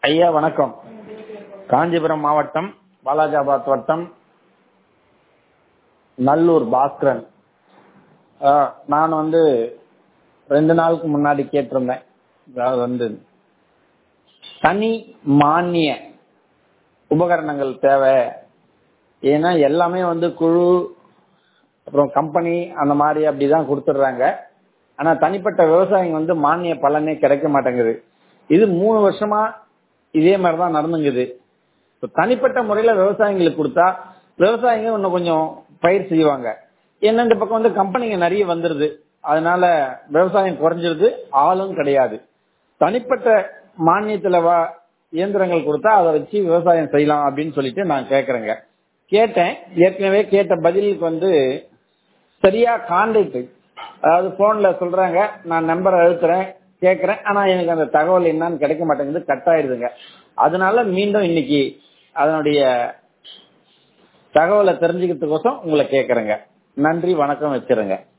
ஐயா வணக்கம் காஞ்சிபுரம் மாவட்டம் வாலாஜாபாத் வட்டம் நல்லூர் பாஸ்கரன் ஆஹ், நான் வந்து ரெண்டு நாளுக்கு முன்னாடி கேட்டிருந்தேன் அதாவது வந்து தனி மானிய உபகரணங்கள் தேவை ஏன்னா எல்லாமே வந்து குழு அப்புறம் கம்பெனி அந்த மாதிரி அப்படிதான் கொடுத்துடுறாங்க ஆனா தனிப்பட்ட விவசாயிங்க வந்து மானிய பலனே கிடைக்க மாட்டேங்குது இது மூணு வருஷமா இதே மாதிரி தான் நடந்துங்குது இப்ப தனிப்பட்ட முறையில விவசாயிங்களுக்கு கொடுத்தா விவசாயிங்க இன்னும் கொஞ்சம் பயிர் செய்வாங்க ஏன்னா இந்த பக்கம் வந்து கம்பெனிங்க நிறைய வந்துருது அதனால விவசாயம் குறைஞ்சிருது ஆளும் கிடையாது தனிப்பட்ட மானியத்துல வா இயந்திரங்கள் கொடுத்தா அதை வச்சு விவசாயம் செய்யலாம் அப்படின்னு சொல்லிட்டு நான் கேக்குறேங்க கேட்டேன் ஏற்கனவே கேட்ட பதிலுக்கு வந்து சரியா கான்டாக்ட் அதாவது போன்ல சொல்றாங்க நான் நம்பர் அழுத்துறேன் கேக்குறேன் ஆனா எனக்கு அந்த தகவல் என்னன்னு கிடைக்க மாட்டேங்குது கட் ஆயிடுதுங்க அதனால மீண்டும் இன்னைக்கு அதனுடைய தகவலை தெரிஞ்சுக்கிறதுக்கோசம் உங்களை கேக்குறேங்க நன்றி வணக்கம் வச்சிருங்க